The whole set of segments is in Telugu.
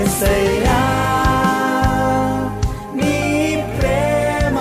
యేసయ్యా నీ ప్రేమ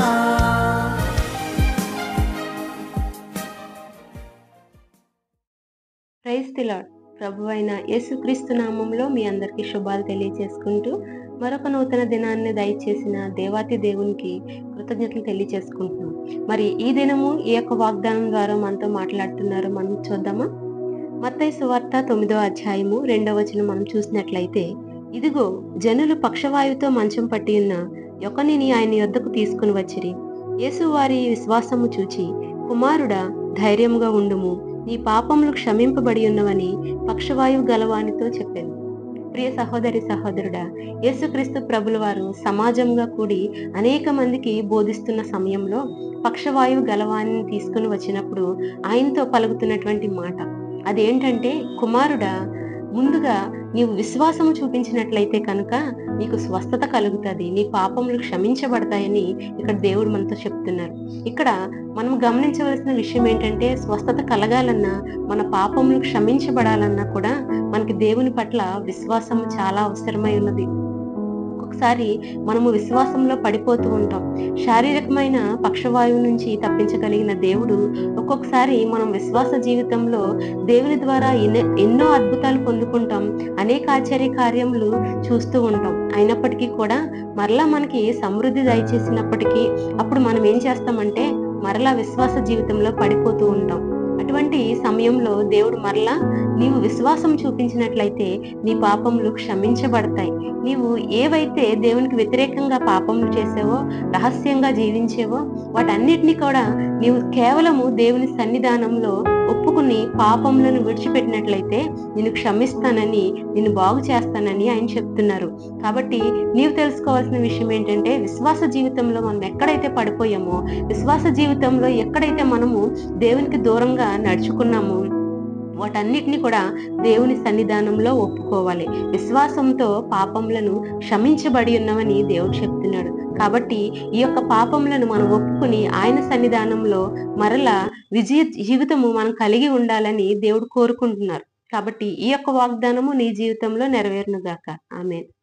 ప్రైజ్ ది లార్డ్ ప్రభు అయిన యేసుక్రీస్తు నామంలో మీ అందరికీ శుభాలు తెలియజేసుకుంటూ మరొక నూతన దినాన్ని దయచేసిన దేవాతి దేవునికి కృతజ్ఞతలు తెలియజేసుకుంటున్నాం మరి ఈ దినము ఈ యొక్క వాగ్దానం ద్వారా మనతో మాట్లాడుతున్నారు మనం చూద్దామా మత్తయి సువార్త తొమ్మిదో అధ్యాయము రెండవ వచనం మనం చూసినట్లయితే ఇదిగో జనులు పక్షవాయువుతో మంచం పట్టి ఉన్న యొకనిని ఆయన యొద్దకు తీసుకుని వచ్చిరి యేసు వారి విశ్వాసము చూచి కుమారుడా ధైర్యముగా ఉండుము నీ పాపములు క్షమింపబడి ఉన్నవని పక్షవాయువు గలవానితో చెప్పాను ప్రియ సహోదరి సహోదరుడా యేసుక్రీస్తు ప్రభుల వారు సమాజంగా కూడి అనేక మందికి బోధిస్తున్న సమయంలో పక్షవాయువు గలవాన్ని తీసుకుని వచ్చినప్పుడు ఆయనతో పలుకుతున్నటువంటి మాట అదేంటంటే కుమారుడా ముందుగా నీవు విశ్వాసము చూపించినట్లయితే కనుక నీకు స్వస్థత కలుగుతుంది నీ పాపములు క్షమించబడతాయని ఇక్కడ దేవుడు మనతో చెప్తున్నారు ఇక్కడ మనం గమనించవలసిన విషయం ఏంటంటే స్వస్థత కలగాలన్నా మన పాపములు క్షమించబడాలన్నా కూడా మనకి దేవుని పట్ల విశ్వాసం చాలా అవసరమై ఉన్నది ఒక్కొక్కసారి మనము విశ్వాసంలో పడిపోతూ ఉంటాం శారీరకమైన పక్షవాయువు నుంచి తప్పించగలిగిన దేవుడు ఒక్కొక్కసారి మనం విశ్వాస జీవితంలో దేవుని ద్వారా ఎన్నో- ఎన్నో అద్భుతాలు పొందుకుంటాం అనేక ఆశ్చర్య కార్యములు చూస్తూ ఉంటాం అయినప్పటికీ కూడా మరలా మనకి సమృద్ధి దయచేసినప్పటికీ అప్పుడు మనం ఏం చేస్తామంటే మరలా విశ్వాస జీవితంలో పడిపోతూ ఉంటాం అటువంటి సమయంలో దేవుడు మరలా నీవు విశ్వాసం చూపించినట్లయితే నీ పాపములు క్షమించబడతాయి నీవు ఏవైతే దేవునికి వ్యతిరేకంగా పాపములు చేసావో రహస్యంగా జీవించేవో వాటన్నిటిని కూడా నీవు కేవలము దేవుని సన్నిధానంలో ఒప్పుకుని పాపములను విడిచిపెట్టినట్లయితే నేను క్షమిస్తానని నిన్ను బాగు చేస్తానని ఆయన చెప్తున్నారు కాబట్టి నీవు తెలుసుకోవాల్సిన విషయం ఏంటంటే విశ్వాస జీవితంలో మనం ఎక్కడైతే పడిపోయామో విశ్వాస జీవితంలో ఎక్కడైతే మనము దేవునికి దూరంగా నడుచుకున్నామో వాటన్నిటిని కూడా దేవుని సన్నిధానంలో ఒప్పుకోవాలి విశ్వాసంతో పాపములను క్షమించబడి ఉన్నవని దేవుడు చెప్తున్నాడు కాబట్టి ఈ యొక్క పాపములను మనం ఒప్పుకుని ఆయన సన్నిధానంలో మరలా విజయ జీవితము మనం కలిగి ఉండాలని దేవుడు కోరుకుంటున్నారు కాబట్టి ఈ యొక్క వాగ్దానము నీ జీవితంలో నెరవేరునుగాక ఆమె